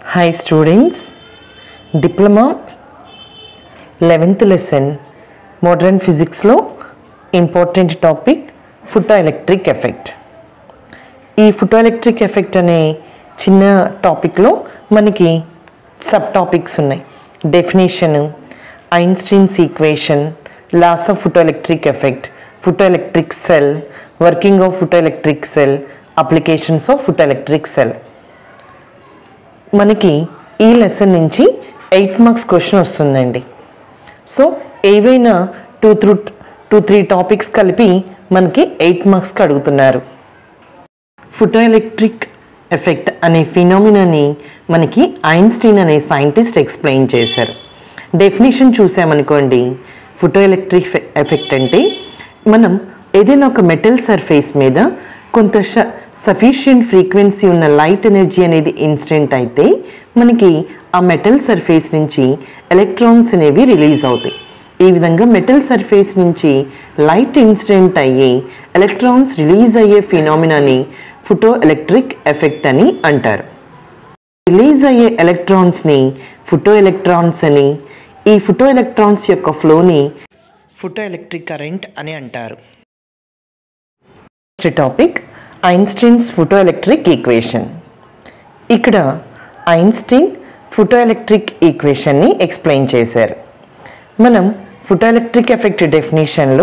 hi students diploma eleventh lesson modern ఫిజిక్స్లో important topic photoelectric effect ఈ photoelectric effect అనే చిన్న టాపిక్లో మనకి సబ్ టాపిక్స్ ఉన్నాయి definition Einstein's equation laws of photoelectric effect photoelectric cell working of photoelectric cell applications of photoelectric cell మనకి ఈ lesson నుంచి eight marks question వస్తుందండి సో ఏవైనా two through two three topics కలిపి మనకి eight మార్క్స్కి అడుగుతున్నారు photo electric effect అనే ఫినామినాని మనకి ఐన్స్టీన్ అనే సైంటిస్ట్ ఎక్స్ప్లెయిన్ చేశారు డెఫినేషన్ చూసామనుకోండి ఫోటో ఎలక్ట్రిక్ ఎఫెక్ట్ అంటే మనం ఏదైనా ఒక మెటల్ సర్ఫేస్ మీద కొంత సఫిషియంట్ ఫ్రీక్వెన్సీ ఉన్న లైట్ ఎనర్జీ అనేది ఇన్స్టెంట్ అయితే మనకి ఆ మెటల్ సర్ఫేస్ నుంచి ఎలక్ట్రాన్స్ అనేవి రిలీజ్ అవుతాయి ఈ విధంగా మెటల్ సర్ఫేస్ నుంచి లైట్ ఇన్సిడెంట్ అయ్యి ఎలక్ట్రాన్స్ రిలీజ్ అయ్యే ఫినామినాని ఫోటో ఎలక్ట్రిక్ ఎఫెక్ట్ అని అంటారు రిలీజ్ అయ్యే ఎలక్ట్రాన్స్ని ఫోటో ఎలక్ట్రాన్స్ అని ఈ ఫోటో ఎలక్ట్రాన్స్ యొక్క ఫ్లోని ఫోటో ఎలక్ట్రిక్ కరెంట్ అని అంటారు next topic Einstein's photo electric equation ఇక్కడ ఐన్స్టీన్ ఫోటో ఎలక్ట్రిక్ ఈక్వేషన్ని ఎక్స్ప్లెయిన్ చేశారు మనం ఫోటో ఎలక్ట్రిక్ ఎఫెక్ట్ డెఫినేషన్లో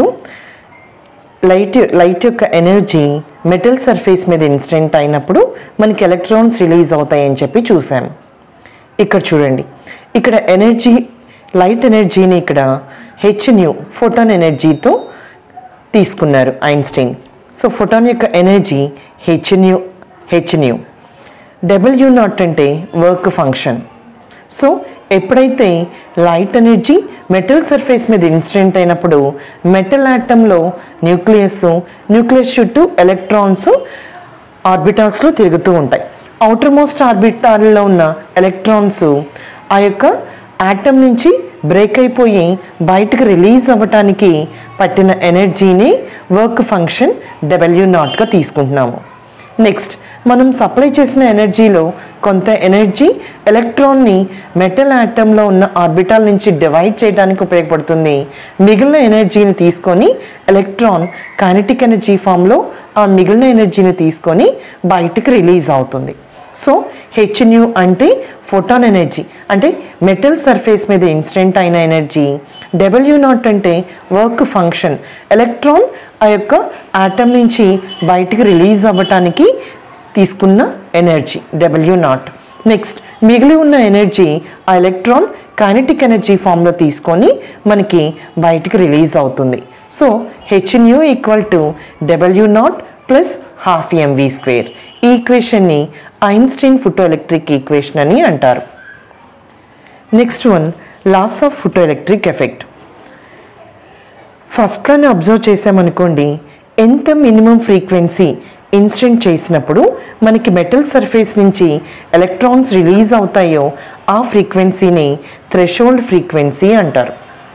లైట్ లైట్ యొక్క ఎనర్జీ మెటల్ సర్ఫేస్ మీద ఇన్సిడెంట్ అయినప్పుడు మనకి ఎలక్ట్రాన్స్ రిలీజ్ అవుతాయని చెప్పి చూసాం ఇక్కడ చూడండి ఇక్కడ ఎనర్జీ లైట్ ఎనర్జీని ఇక్కడ హెచ్ న్యూ ఫోటాన్ ఎనర్జీతో తీసుకున్నారు ఐన్స్టీన్ సో ఫోటాన్ యొక్క energy h nu h nu W naught అంటే వర్క్ ఫంక్షన్ సో ఎప్పుడైతే లైట్ ఎనర్జీ మెటల్ సర్ఫేస్ మీద ఇన్సిడెంట్ అయినప్పుడు మెటల్ ఆటంలో న్యూక్లియస్ న్యూక్లియస్ చుట్టూ ఎలక్ట్రాన్స్ ఆర్బిటాల్స్లో తిరుగుతూ ఉంటాయి అవుటర్ మోస్ట్ ఆర్బిటాల్లో ఉన్న ఎలక్ట్రాన్స్ ఆ యొక్క ఆటం నుంచి బ్రేక్ అయిపోయి బయటకు రిలీజ్ అవ్వటానికి పట్టిన ఎనర్జీని వర్క్ ఫంక్షన్ డబ్ల్యూ నాట్గా తీసుకుంటున్నాము నెక్స్ట్ మనం సప్లై చేసిన ఎనర్జీలో కొంత ఎనర్జీ ఎలక్ట్రాన్ని మెటల్ ఆటంలో ఉన్న ఆర్బిటాల్ నుంచి డివైడ్ చేయడానికి ఉపయోగపడుతుంది మిగిలిన ఎనర్జీని తీసుకొని ఎలక్ట్రాన్ కైనటిక్ ఎనర్జీ ఫామ్లో ఆ మిగిలిన ఎనర్జీని తీసుకొని బయటికి రిలీజ్ అవుతుంది సో హెచ్ న్యూ అంటే ఫోటాన్ ఎనర్జీ అంటే మెటల్ సర్ఫేస్ మీద ఇన్సిడెంట్ అయిన ఎనర్జీ డబ్ల్యూ నాట్ అంటే వర్క్ ఫంక్షన్ ఎలక్ట్రాన్ ఆ యొక్క ఆటమ్ నుంచి బయటికి రిలీజ్ అవ్వటానికి తీసుకున్న ఎనర్జీ డబ్ల్యూ నాట్ నెక్స్ట్ మిగిలి ఉన్న ఎనర్జీ ఆ ఎలక్ట్రాన్ కైనటిక్ ఎనర్జీ ఫామ్లో తీసుకొని మనకి బయటికి రిలీజ్ అవుతుంది so h nu equal to W naught plus half m v square ఈ ఈక్వేషన్ని ఐన్స్టీన్ ఫోటో ఎలక్ట్రిక్ ఈక్వేషన్ అని అంటారు next one laws of photo electric effect ఫస్ట్లోనే అబ్జర్వ్ చేసామనుకోండి ఎంత మినిమం ఫ్రీక్వెన్సీ ఇన్స్టెంట్ చేసినప్పుడు మనకి మెటల్ సర్ఫేస్ నుంచి ఎలక్ట్రాన్స్ రిలీజ్ అవుతాయో ఆ ఫ్రీక్వెన్సీని థ్రెషోల్డ్ ఫ్రీక్వెన్సీ అంటారు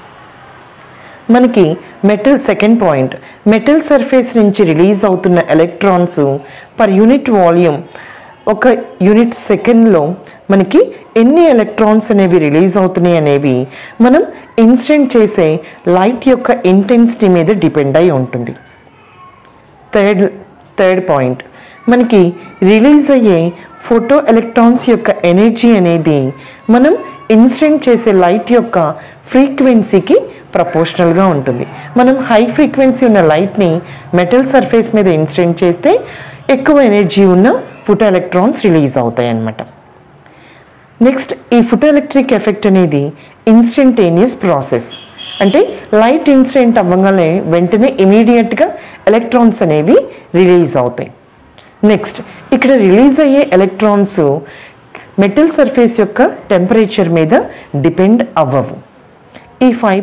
మనకి metal second point metal surface నుంచి రిలీజ్ అవుతున్న ఎలక్ట్రాన్స్ పర్ యూనిట్ వాల్యూమ్ ఒక యూనిట్ సెకండ్లో మనకి ఎన్ని ఎలక్ట్రాన్స్ అనేవి రిలీజ్ అవుతున్నాయి అనేవి మనం ఇన్స్టెంట్ చేసే లైట్ యొక్క ఇంటెన్సిటీ మీద డిపెండ్ అయి ఉంటుంది థర్డ్ థర్డ్ పాయింట్ మనకి రిలీజ్ అయ్యే ఫోటో ఎలక్ట్రాన్స్ యొక్క ఎనర్జీ అనేది మనం ఇన్సిడెంట్ చేసే లైట్ యొక్క ఫ్రీక్వెన్సీకి ప్రపోర్షనల్గా ఉంటుంది మనం హై ఫ్రీక్వెన్సీ ఉన్న లైట్ని మెటల్ సర్ఫేస్ మీద ఇన్సిడెంట్ చేస్తే ఎక్కువ ఎనర్జీ ఉన్న ఫోటో ఎలక్ట్రాన్స్ రిలీజ్ అవుతాయి అన్నమాట నెక్స్ట్ ఈ ఫోటో ఎలక్ట్రిక్ ఎఫెక్ట్ అనేది ఇన్స్టంటేనియస్ ప్రాసెస్ అంటే లైట్ ఇన్సిడెంట్ అవ్వగానే వెంటనే ఇమీడియట్గా ఎలక్ట్రాన్స్ అనేవి రిలీజ్ అవుతాయి నెక్స్ట్ ఇక్కడ రిలీజ్ అయ్యే ఎలక్ట్రాన్స్ మెటల్ సర్ఫేస్ యొక్క టెంపరేచర్ మీద డిపెండ్ అవ్వవు ఈ five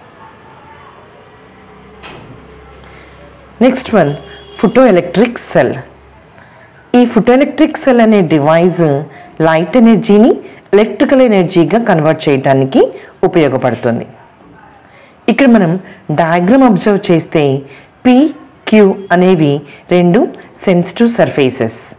next one photo electric cell ఈ ఫోటో ఎలక్ట్రిక్ సెల్ అనే డివైస్ లైట్ ఎనర్జీని ఎలక్ట్రికల్ ఎనర్జీగా కన్వర్ట్ చేయడానికి ఉపయోగపడుతుంది ఇక్కడ మనం డయాగ్రామ్ అబ్జర్వ్ చేస్తే పి క్యూ అనేవి రెండు సెన్సిటివ్ సర్ఫేసెస్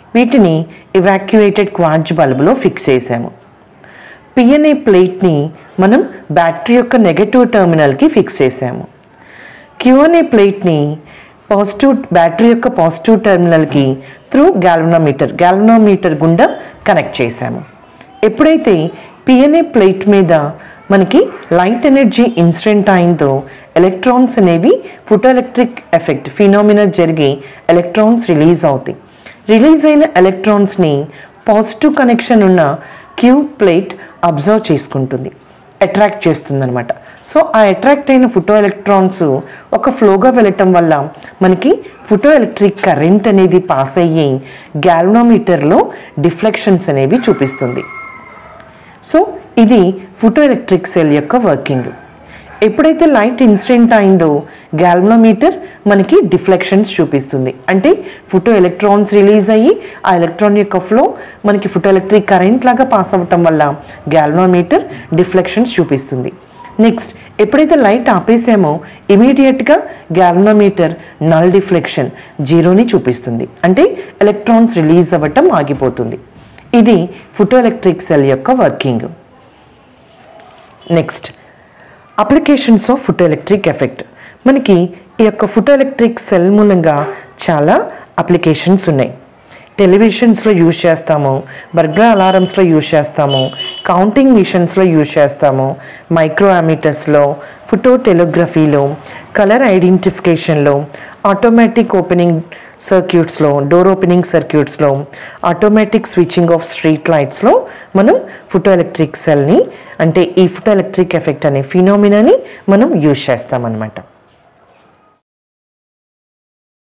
వీటిని ఇవాక్యుయేటెడ్ క్వార్జ్ బల్బులో ఫిక్స్ చేసాము పిఎన్ఏ ప్లేట్ని మనం బ్యాటరీ యొక్క నెగటివ్ టెర్మినల్కి ఫిక్స్ చేసాము క్యూఎన్ఏ ప్లేట్ని పాజిటివ్ బ్యాటరీ యొక్క పాజిటివ్ టెర్మినల్కి త్రూ గ్యాల్వనోమీటర్ గ్యాల్వనోమీటర్ గుండా కనెక్ట్ చేసాము ఎప్పుడైతే పిఎన్ఏ ప్లేట్ మీద మనకి లైట్ ఎనర్జీ ఇన్సిడెంట్ అయిందో ఎలక్ట్రాన్స్ అనేవి ఫోటో ఎలక్ట్రిక్ ఎఫెక్ట్ ఫినామినా జరిగి ఎలక్ట్రాన్స్ రిలీజ్ అవుతాయి రిలీజ్ అయిన ఎలక్ట్రాన్స్ని పాజిటివ్ కనెక్షన్ ఉన్న క్యూ ప్లేట్ అబ్జర్వ్ చేసుకుంటుంది అట్రాక్ట్ చేస్తుందన్నమాట సో ఆ అట్రాక్ట్ అయిన ఫోటో ఎలక్ట్రాన్స్ ఒక ఫ్లోగా వెళ్ళటం వల్ల మనకి ఫోటో ఎలక్ట్రిక్ కరెంట్ అనేది పాస్ అయ్యి గ్యాల్వనోమీటర్లో డిఫ్లెక్షన్స్ అనేవి చూపిస్తుంది సో ఇది ఫోటో ఎలక్ట్రిక్ సెల్ యొక్క వర్కింగ్ ఎప్పుడైతే లైట్ ఇన్సిడెంట్ అయిందో గ్యాల్వనోమీటర్ మనకి డిఫ్లెక్షన్స్ చూపిస్తుంది అంటే ఫోటో ఎలక్ట్రాన్స్ రిలీజ్ అయ్యి ఆ ఎలక్ట్రాన్ యొక్క ఫ్లో మనకి ఫోటో ఎలక్ట్రిక్ కరెంట్ లాగా పాస్ అవ్వటం వల్ల గ్యాల్వనోమీటర్ డిఫ్లెక్షన్స్ చూపిస్తుంది నెక్స్ట్ ఎప్పుడైతే లైట్ ఆపేసామో ఇమీడియట్గా గ్యాల్వనోమీటర్ నల్ డిఫ్లెక్షన్ జీరోని చూపిస్తుంది అంటే ఎలక్ట్రాన్స్ రిలీజ్ అవ్వటం ఆగిపోతుంది ఇది ఫోటో ఎలక్ట్రిక్ సెల్ యొక్క working next applications of photo electric effect మనకి ఈ యొక్క ఫోటో ఎలక్ట్రిక్ సెల్ మూలంగా చాలా అప్లికేషన్స్ ఉన్నాయి టెలివిజన్స్లో యూజ్ చేస్తాము బర్గ్లర్ అలారమ్స్లో యూజ్ చేస్తాము కౌంటింగ్ మిషన్స్లో యూజ్ చేస్తాము మైక్రో అమీటర్స్లో ఫోటో టెలిగ్రఫీలో కలర్ ఐడెంటిఫికేషన్లో ఆటోమేటిక్ ఓపెనింగ్ సర్క్యూట్స్లో డోర్ ఓపెనింగ్ సర్క్యూట్స్లో ఆటోమేటిక్ స్విచ్చింగ్ ఆఫ్ స్ట్రీట్ లైట్స్లో మనం ఫోటో ఎలక్ట్రిక్ సెల్ని అంటే ఈ ఫోటో ఎలక్ట్రిక్ ఎఫెక్ట్ అనే ఫినోమినాని మనం యూజ్ చేస్తామన్నమాట